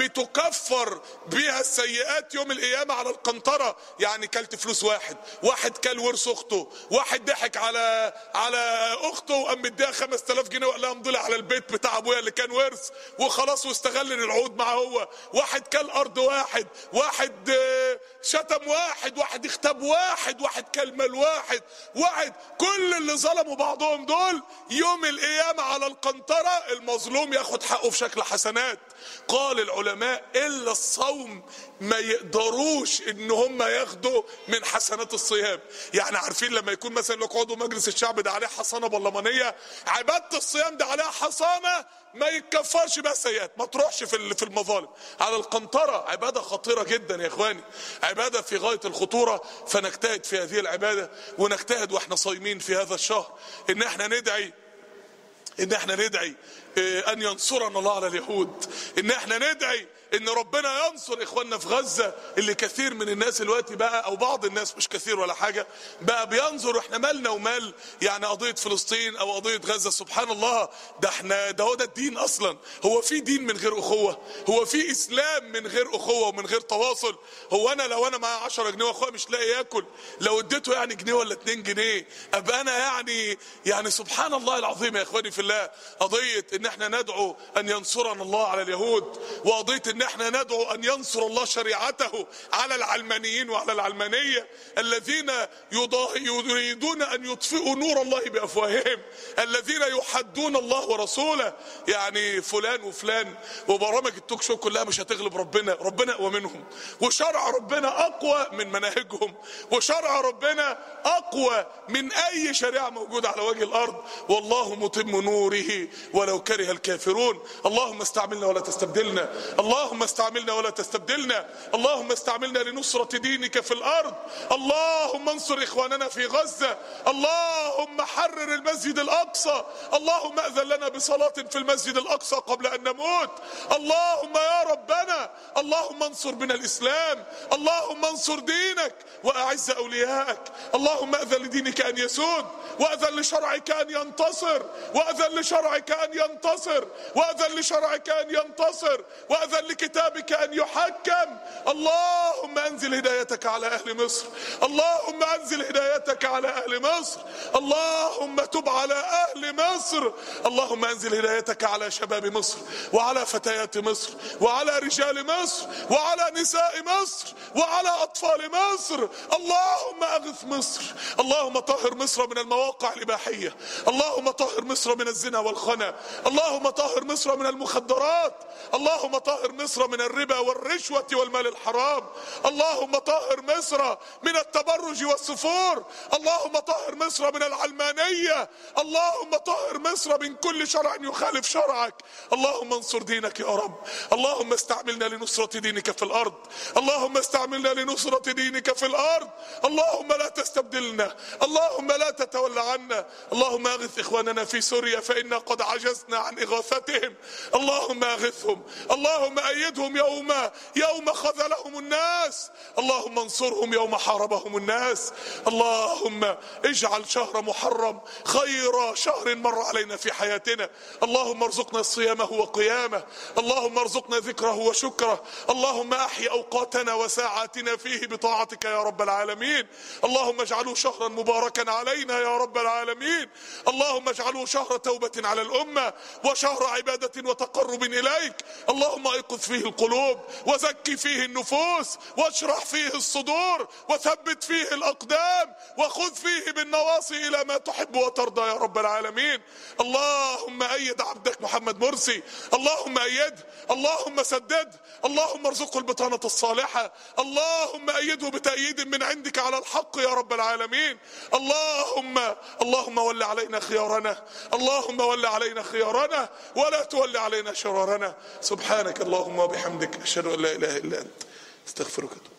بتكفر بها السيئات يوم القيامة على القنطرة يعني كلت فلوس واحد واحد كل ورث اخته واحد ضحك على على اخته وقام مديها 5000 جنيه وقال لها امضي على البيت بتاع ابويا اللي كان ورث وخلاص واستغل العقود مع هو واحد كل ارض واحد واحد شتم واحد واحد اختب واحد واحد كل مال واحد واحد كل اللي ظلموا بعضهم دول يوم القيامة على القنطرة المظلوم ياخد حقه في شكل حسنات قال العلماء الا الصوم ما يقدروش ان هم ياخدوا من حسنات الصيام يعني عارفين لما يكون مثلا لك عضو مجلس الشعب ده عليه حصانه برلمانيه عباده الصيام ده عليها حصانه ما يتكفرش بها السيئات ما تروحش في في المظالم على القنطره عباده خطيره جدا يا اخواني عباده في غايه الخطوره فنجتهد في هذه العباده ونجتهد واحنا صايمين في هذا الشهر ان احنا ندعي ان احنا ندعي ان ينصرنا الله على اليهود ان احنا ندعي ان ربنا ينصر اخواننا في غزة اللي كثير من الناس دلوقتي بقى او بعض الناس مش كثير ولا حاجة بقى بينظر احنا مالنا ومال يعني قضية فلسطين او قضية غزة سبحان الله ده احنا ده هو ده الدين اصلا هو في دين من غير اخوة هو في اسلام من غير اخوة ومن غير تواصل هو انا لو انا معايا 10 جنيه واخويا مش لاقي ياكل لو اديته يعني جنيه ولا 2 جنيه ابقى انا يعني يعني سبحان الله العظيم يا اخواني في الله قضية ان احنا ندعو ان ينصرنا الله على اليهود وقضية ان احنا ندعو ان ينصر الله شريعته على العلمانيين وعلى العلمانية الذين يريدون ان يطفئوا نور الله بافواههم الذين يحدون الله ورسوله يعني فلان وفلان وبرامج التوك شو كلها مش هتغلب ربنا ربنا اقوى منهم وشرع ربنا اقوى من مناهجهم وشرع ربنا اقوى من اي شريعة موجودة على وجه الارض والله متم نوره ولو كره الكافرون اللهم استعملنا ولا تستبدلنا اللهم استعملنا ولا تستبدلنا اللهم استعملنا لنصرة دينك في الارض اللهم انصر اخواننا في غزة اللهم حرر المسجد الاقصى اللهم اذن لنا بصلاة في المسجد الاقصى قبل ان نموت اللهم يا ربنا اللهم انصر بنا الاسلام اللهم انصر دينك واعز اوليائك اللهم اذن لدينك ان يسود واذن لشرعك ان ينتصر واذن لشرعك ان ينتصر واذن لشرعك ان ينتصر واذن لكتابك ان يحكم اللهم انزل هدايتك على اهل مصر اللهم انزل هدايتك على اهل مصر اللهم تب على اهل مصر اللهم انزل هدايتك على شباب مصر وعلى فتيات مصر وعلى رجال مصر وعلى نساء مصر وعلى اطفال مصر اللهم اغث مصر اللهم طهر مصر من المواقع الاباحيه اللهم طهر مصر من الزنا والخنا اللهم طهر مصر من المخدرات اللهم طهر مصر من الربا والرشوة والمال الحرام اللهم طهر مصر من التبرج والسفور اللهم طهر مصر من العلمانية اللهم طهر مصر من كل شرع يخالف شرعك اللهم انصر دينك يا رب اللهم استعملنا لنصرة دينك في الأرض اللهم استعملنا لنصرة دينك في الأرض اللهم لا تستبدلنا اللهم لا تتولى عنا اللهم اغث إخواننا في سوريا فإنا قد عجزنا عن إغاثتهم اللهم اغثهم اللهم أيدهم يوم يوم خذلهم الناس اللهم انصرهم يوم حاربهم الناس اللهم اجعل شهر محرم خير شهر مر علينا في حياتنا اللهم ارزقنا صيامه وقيامه اللهم ارزقنا ذكره وشكره اللهم احي اوقاتنا وساعاتنا فيه بطاعتك يا رب العالمين اللهم اجعله شهرا مباركا علينا يا رب رب العالمين اللهم اجعله شهر توبة على الأمة وشهر عبادة وتقرب إليك اللهم ايقظ فيه القلوب وزكي فيه النفوس واشرح فيه الصدور وثبت فيه الأقدام وخذ فيه بالنواصي إلى ما تحب وترضى يا رب العالمين اللهم أيد عبدك محمد مرسي اللهم أيده اللهم سدد اللهم ارزقه البطانة الصالحة اللهم أيده بتأييد من عندك على الحق يا رب العالمين اللهم اللهم ول علينا خيارنا اللهم ول علينا خيارنا ولا تول علينا شرارنا سبحانك اللهم وبحمدك أشهد أن لا إله إلا أنت استغفرك